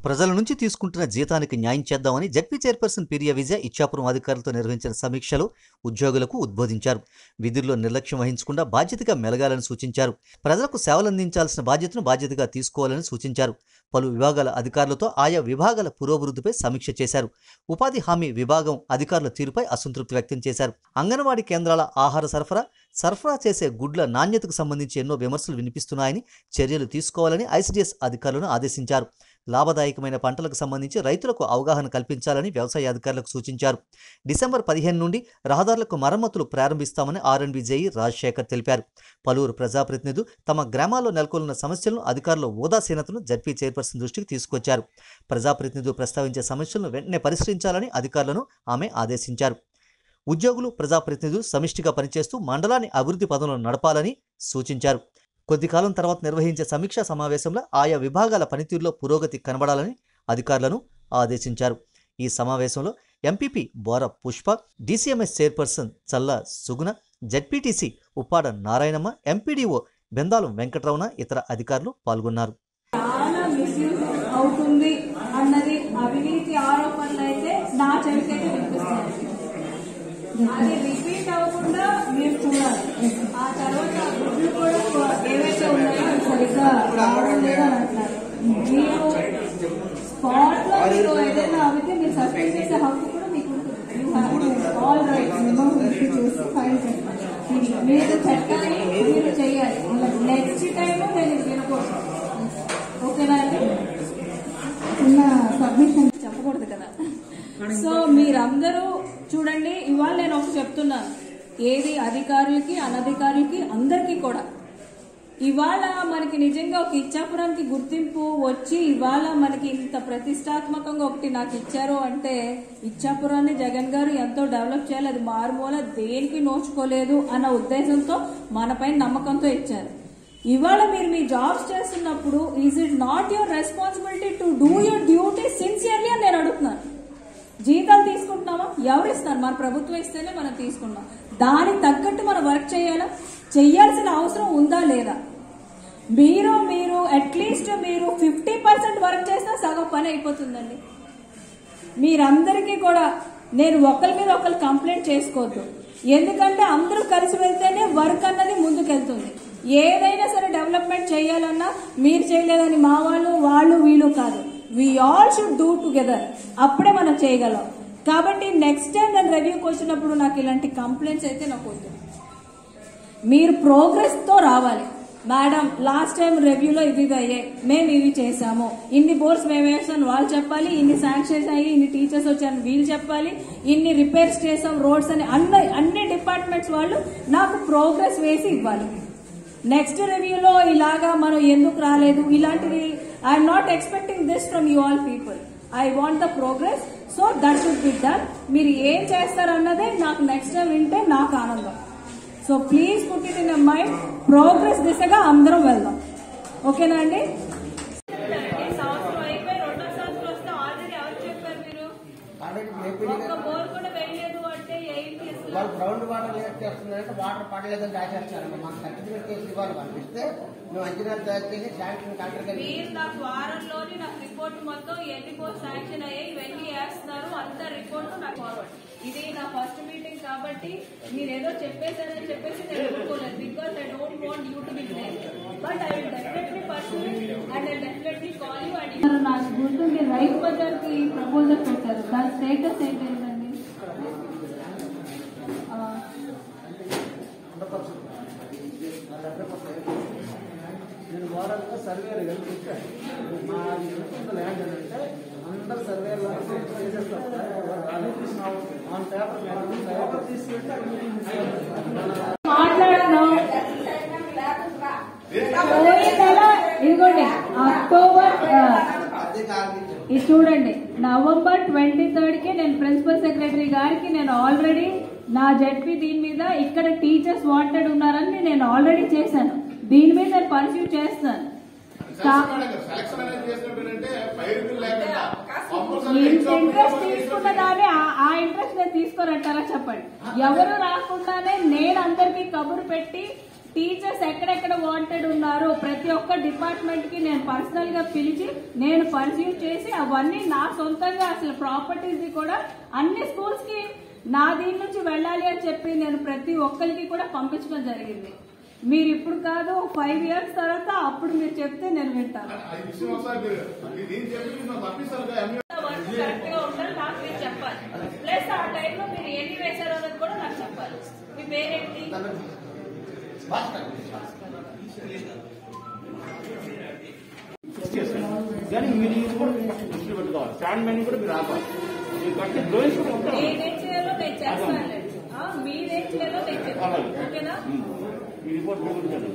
ప్రజల నుంచి తీసుకుంటున్న జీతానికి న్యాయం చేద్దామని జడ్పీ చైర్పర్సన్ పిరియా విజయ ఇచ్చాపురం అధికారులతో నిర్వహించిన సమీక్షలో ఉద్యోగులకు ఉద్బోధించారు విధుల్లో నిర్లక్ష్యం వహించకుండా బాధ్యతగా మెలగాలని సూచించారు ప్రజలకు సేవలందించాల్సిన బాధ్యతను బాధ్యతగా తీసుకోవాలని సూచించారు పలు విభాగాల అధికారులతో ఆయా విభాగాల పురోభివృద్ధిపై సమీక్ష చేశారు ఉపాధి హామీ విభాగం అధికారుల తీరుపై అసంతృప్తి వ్యక్తం చేశారు అంగన్వాడీ కేంద్రాల ఆహార సరఫరా సరఫరా చేసే గుడ్ల నాణ్యతకు సంబంధించి ఎన్నో విమర్శలు వినిపిస్తున్నాయని చర్యలు తీసుకోవాలని ఐసిడిఎస్ అధికారులను ఆదేశించారు లాభదాయకమైన పంటలకు సంబంధించి రైతులకు అవగాహన కల్పించాలని వ్యవసాయ అధికారులకు సూచించారు డిసెంబర్ పదిహేను నుండి రహదారులకు మరమ్మతులు ప్రారంభిస్తామని ఆర్ఎండ్బి జేఈ రాజశేఖర్ తెలిపారు పలువురు ప్రజాప్రతినిధులు తమ గ్రామాల్లో నెలకొన్న సమస్యలను అధికారుల ఉదాసీనతను జడ్పీ చైర్పర్సన్ దృష్టికి తీసుకొచ్చారు ప్రజాప్రతినిధులు ప్రస్తావించే సమస్యలను వెంటనే పరిష్కరించాలని అధికారులను ఆమె ఆదేశించారు ఉద్యోగులు ప్రజాప్రతినిధులు సమిష్టిగా పనిచేస్తూ మండలాన్ని అభివృద్ధి పదంలో నడపాలని సూచించారు కొద్ది కాలం తర్వాత నిర్వహించే సమీక్షా సమావేశంలో ఆయా విభాగాల పనితీరులో పురోగతి కనబడాలని అధికారులను ఆదేశించారు ఈ సమావేశంలో ఎంపీపీ బోర Pushpa DCMS chairperson Challa Suguna ZPTC Uppada Narayanamma MPDO Bendalam Venkataramana ఇతర అధికారులు పాల్గొన్నారు చాలా మిస్యూజ్ అవుతుంది అన్నది అవినీతి ఆరోపణలు అయితే నా చెవికైతే వినిపిస్తాయి అది రిపీట్ అవ్వకుండా మీరు చూడాలి ఆ తర్వాత గుడ్లు కూడా ఏవైతే ఉన్నాయో అవి సరిగ్గా రావడం లేదని అంటున్నారు మీరు స్పాట్ లో మీరు ఏదైనా అవితే మీరు సస్పెండ్ చేసే హక్కు కూడా మీకు ఉంటుంది you have all right minimum చేసి ఫైన్ మీరు చట్టాన్ని మీరు చేయాలి నెక్స్ట్ టైం నేను వినకూడదు ఓకేనా అండి చిన్న సబ్మిషన్ చెప్పకూడదు కదా సో మీరందరూ చూడండి ఇవాళ నేను ఒకటి చెప్తున్నాను ఏది అధికారులకి అనధికారులకి అందరికీ కూడా ఇవాళ మనకి నిజంగా ఒక ఇచ్చాపురానికి గుర్తింపు వచ్చి ఇవాళ మనకి ఇంత ప్రతిష్టాత్మకంగా ఒకటి నాకు ఇచ్చారు అంటే ఇచ్చాపురాన్ని జగన్ గారు ఎంతో డెవలప్ చేయాలి అది మారుమూల దేనికి నోచుకోలేదు అన్న ఉద్దేశంతో మనపైన నమ్మకంతో ఇచ్చారు ఇవాళ మీరు మీ జాబ్స్ చేస్తున్నప్పుడు is it not your responsibility to do your duty sincerely అని నేను అడుగుతున్నాను జీతాలు తీసుకుంటున్నామా ఎవరు ఇస్తారు మన ప్రభుత్వం ఇస్తేనే మనం తీసుకున్నాం దానికి తగ్గట్టు మనం వర్క్ చేయాలా చేయాల్సిన అవసరం ఉందా లేదా మీరు మీరు అట్లీస్ట్ మీరు ఫిఫ్టీ పర్సెంట్ వర్క్ చేసినా సగం పని అయిపోతుందండి మీరందరికీ కూడా నేను ఒకరి మీద ఒకరు కంప్లైంట్ చేసుకోవద్దు ఎందుకంటే అందరూ కలిసి వెళ్తేనే వర్క్ అన్నది ముందుకెళ్తుంది ఏదైనా సరే డెవలప్మెంట్ చేయాలన్నా మీరు చేయలేదని మా వాళ్ళు వాళ్ళు వీళ్ళు కాదు we all should do together అప్పుడే మనం చేయగలం కాబట్టి నెక్స్ట్ టైం నేను రివ్యూకి వచ్చినప్పుడు నాకు ఇలాంటి కంప్లైంట్స్ అయితే నాకు వద్దు మీరు ప్రోగ్రెస్ తో రావాలి మేడం లాస్ట్ టైం రివ్యూలో ఇది ఇది అయ్యాయి మేము ఇవి చేసాము ఇన్ని బోర్డ్స్ మేము వేసాం వాళ్ళు చెప్పాలి ఇన్ని శాంక్షన్స్ అయ్యి ఇన్ని టీచర్స్ వచ్చారని వీళ్ళు చెప్పాలి ఇన్ని రిపేర్స్ చేసాం రోడ్స్ అని అన్ని అన్ని డిపార్ట్మెంట్స్ వాళ్ళు నాకు ప్రోగ్రెస్ వేసి ఇవ్వాలి నెక్స్ట్ రివ్యూలో ఇలాగా మనం ఎందుకు రాలేదు ఇలాంటివి I'm not expecting this from you all people I want the progress so that should be done మీరు ఏం చేస్తారన్నదే నాకు నెక్స్ట్ టైం వింటే నాకు ఆనందం so please put it in mind progress దిశగా అందరం వెళ్దాం ఓకేనా అండి సంవత్సరం అయిపోయి రెండో సంవత్సరం వస్తే ఆల్రెడీ ఎవరు చెప్పారు మీరు ఒక్క బోర్ కూడా వేయలేదు అంటే ఏంటి అసలు వాళ్ళు గ్రౌండ్ వాటర్ లేట్ చేస్తున్నారంటే వాటర్ పడలేదని రాసేస్తారండి మాకు సర్టిఫికేట్ కేసు ఇవ్వాలి పంపిస్తే మేము అంచనా తయారు చేసి శాంక్షన్ కలెక్టర్ మీరు నాకు వారంలోని నాకు రిపోర్ట్ మొత్తం ఎన్ని పోస్ట్ శాంక్షన్ అయ్యాయి ఇవన్నీ వేస్తున్నారు అంత రిపోర్ట్ నాకు ఫార్వర్డ్ ఇది నా ఫస్ట్ మీటింగ్ కాబట్టి మీరు ఏదో చెప్పేశారని చెప్పేసి నేను ఒప్పుకోలేదు because I don't want you to be blame but I will definitely pursue and I definitely call you and నాకు గుర్తుంది రైతు బజార్ కి ప్రపోజల్ పెట్టారు దాని స్టేటస్ ఏంటండి నేను మోడల్గా సర్వేలు కలిపిస్తే మా ఇంట్లో ల్యాండ్ అంటే అందరు సర్వేలు చేసేస్తారు ఆన్ పేపర్ పేపర్ తీసుకెళ్తే అక్కడ మీటింగ్ మాట్లాడను పోయిన నెల ఇదిగోండి అక్టోబర్ ఆ, అదే కాదు ఇది చూడండి నవంబర్ ట్వంటీ థర్డ్ కి నేను ప్రిన్సిపల్ సెక్రటరీ గారికి నేను ఆల్రెడీ నా జడ్పీ దీని మీద ఇక్కడ టీచర్స్ వాంటెడ్ ఉన్నారని నేను ఆల్రెడీ చేశాను దీని మీద నేను పర్సూ చేస్తాను కా- సెలక్షన్ అనేది చేసినట్టు ఫైర్ బిల్ లేకుండా ఇంత ఇంట్రెస్ట్ తీసుకున్నదాన్ని ఆ- ఆ ఇంట్రెస్ట్ నేను తీసుకోరంటారా చెప్పండి ఎవరు రాకుండానే నేను అందరికి కబురు పెట్టి టీచర్స్ ఎక్కడెక్కడ వాంటెడ్ ఉన్నారో ప్రతి ఒక్క డిపార్ట్మెంట్ కి నేను పర్సనల్ గా పిలిచి నేను పర్సీవ్ చేసి అవన్నీ నా సొంతంగా అసలు ప్రాపర్టీస్ కూడా అన్ని స్కూల్స్ కి నా దీని నుంచి వెళ్ళాలి అని చెప్పి నేను ప్రతి ఒక్కరికి కూడా పంపించడం జరిగింది మీరు ఇప్పుడు కాదు ఫైవ్ ఇయర్స్ తర్వాత అప్పుడు మీరు చెప్తే నేను వింటాను అది విషయం ఒకసారి మీరు ఇది నేను చెప్పి నాకు పంపిస్తారు కదా అన్ని వర్క్ కరెక్ట్ గా ఉండాలి నాకు మీరు చెప్పాలి ప్లస్ ఆ టైంలో మీరు ఎన్ని వేశారో అనేది కూడా నాకు చెప్పాలి మీ పేరేంటి భాస్కర్ కానీ మీరు ఇది కూడా దృష్టిలో పెట్టుకోవాలి స్టాండ్ మ్యాన్ కూడా మీరు ఆపాలి మీరు కట్టే డ్రోయింగ్స్ కూడా ఉంటాయి నేనేం చేయాలో నేను చేస్తాను ఆ, మీరేం చేయాలో నేను చెప్తాను ఓకేనా ఈ రిపోర్ట్ కూడా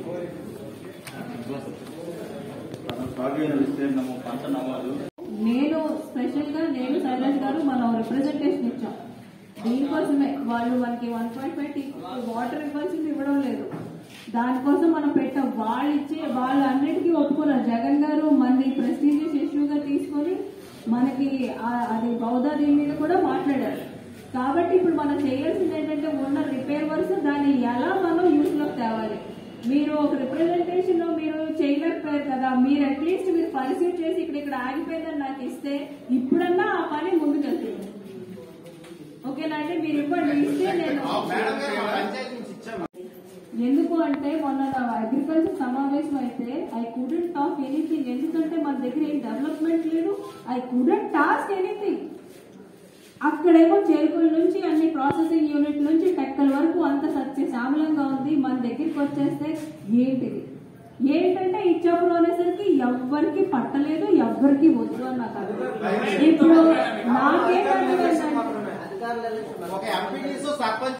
సాగుదల విస్తీర్ణము పంట నమోదు నేను స్పెషల్ గా నేను శైలజ్ గారు మనం రిప్రజెంటేషన్ ఇచ్చాం దీనికోసమే వాళ్ళు మనకి వన్ పాయింట్ ఫైవ్ వాటర్ ఇవ్వాల్సింది ఇవ్వడం లేదు దానికోసం మనం పెట్టాం వాళ్ళు ఇచ్చే వాళ్ళు అన్నిటికీ ఒప్పుకున్నారు జగన్ గారు మనది ప్రెస్టీజియస్ ఇష్యూగా తీసుకొని మనకి ఆ- అది బౌద్ధ దీని మీద కూడా మాట్లాడారు కాబట్టి ఇప్పుడు మనం చేయాల్సింది ఏంటంటే ఉన్న రిపేర్ వర్క్స్ దాన్ని ఎలా మనం యూస్ లోకి తేవాలి మీరు ఒక రిప్రజెంటేషన్ లో మీరు చేయలేకపోయారు కదా మీరు అట్లీస్ట్ మీరు పరిశీలి చేసి ఇక్కడ ఇక్కడ ఆగిపోయిందని నాకు ఇస్తే ఇప్పుడన్నా ఆ పని ముందుకెళ్తుంది ఓకేనా అంటే మీరు ఇవ్వండి ఇస్తే నేను మేడం గారు మా పంచాయతీ నుంచి ఇచ్చాము ఎందుకు అంటే మొన్న నా అగ్రికల్చర్ సమావేశం అయితే ఐ కుడెంట్ టాక్ ఎనీథింగ్ ఎందుకంటే మన దగ్గర ఏం డెవలప్మెంట్ లేదు ఐ కుడెంట్ టాస్క్ ఎనీథింగ్ అక్కడేమో చేరుకుల నుంచి అన్ని ప్రాసెసింగ్ యూనిట్ నుంచి టెక్కల వరకు అంత సత్యశ్యామలంగా ఉంది మన దగ్గరికి వచ్చేస్తే ఏంటిది ఏంటంటే ఇచ్చాపురం అనేసరికి ఎవ్వరికి పట్టలేదు ఎవ్వరికి వద్దు అని నాకు అర్థం ఇప్పుడు నాకేం అర్థమైందంటే ఒక ఎంపీటీస్ సర్పంచ్